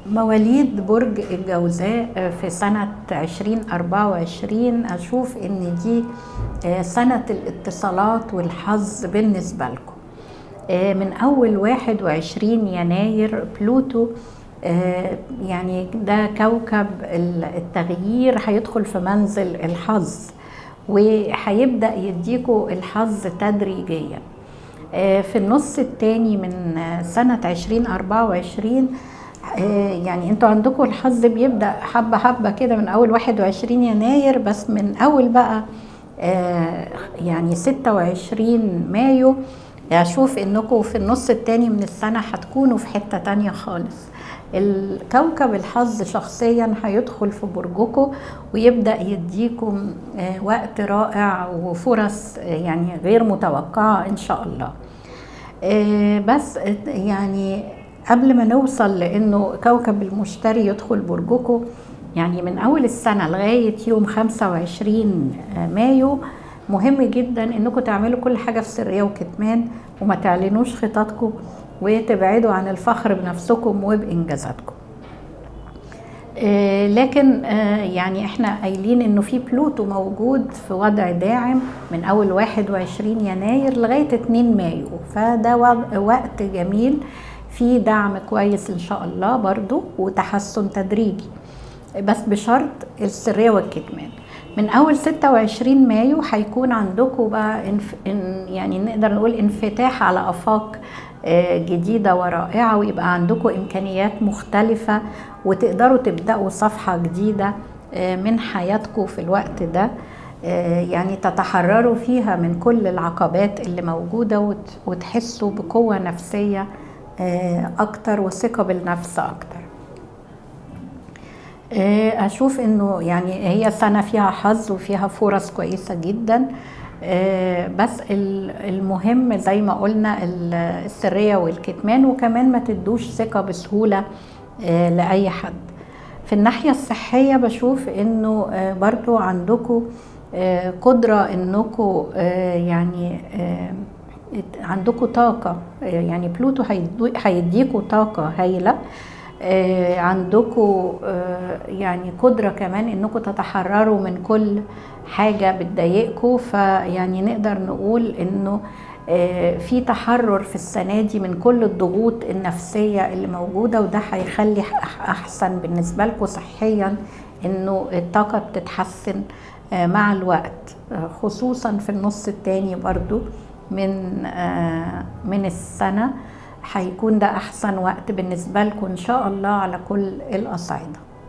مواليد برج الجوزاء في سنة 2024 أشوف إن دي سنة الاتصالات والحظ بالنسبة لكم من أول 21 يناير بلوتو يعني ده كوكب التغيير هيدخل في منزل الحظ وهيبدأ يديكوا الحظ تدريجيا في النص التاني من سنة 2024 يعني انتوا عندكم الحظ بيبدأ حبة حبة كده من أول 21 يناير بس من أول بقى يعني 26 مايو أشوف إنكم في النص التاني من السنة هتكونوا في حتة تانية خالص الكوكب الحظ شخصيا هيدخل في برجكم ويبدا يديكم وقت رائع وفرص يعني غير متوقعه ان شاء الله بس يعني قبل ما نوصل لانه كوكب المشتري يدخل برجكم يعني من اول السنه لغايه يوم 25 مايو مهم جدا انكم تعملوا كل حاجه في سريه وكتمان وما تعلنوش خططكم وتبعدوا عن الفخر بنفسكم وبانجازاتكم آه لكن آه يعني احنا قايلين انه في بلوتو موجود في وضع داعم من اول 21 يناير لغايه 2 مايو فده وقت جميل فيه دعم كويس ان شاء الله برضو وتحسن تدريجي بس بشرط السريه والكتمان من اول 26 مايو هيكون عندكم بقى انف... ان يعني نقدر نقول انفتاح على افاق جديدة ورائعة ويبقى عندكم إمكانيات مختلفة وتقدروا تبدأوا صفحة جديدة من حياتكم في الوقت ده يعني تتحرروا فيها من كل العقبات اللي موجودة وتحسوا بقوة نفسية أكتر وثقة بالنفس أكتر أشوف إنه يعني هي سنة فيها حظ وفيها فرص كويسة جداً بس المهم زي ما قلنا السريه والكتمان وكمان ما تدوش ثقه بسهوله لاي حد في الناحيه الصحيه بشوف انه برضو عندكم قدره انكم يعني عندكم طاقه يعني بلوتو هيديكوا طاقه هايله عندكم يعني قدرة كمان انكم تتحرروا من كل حاجة بتضايقكم فيعني نقدر نقول انه في تحرر في السنة دي من كل الضغوط النفسية اللي موجودة وده هيخلي أحسن بالنسبة لكم صحيا انه الطاقة بتتحسن مع الوقت خصوصا في النص التاني برضو من من السنه هيكون ده احسن وقت بالنسبه لكم ان شاء الله على كل الاصعده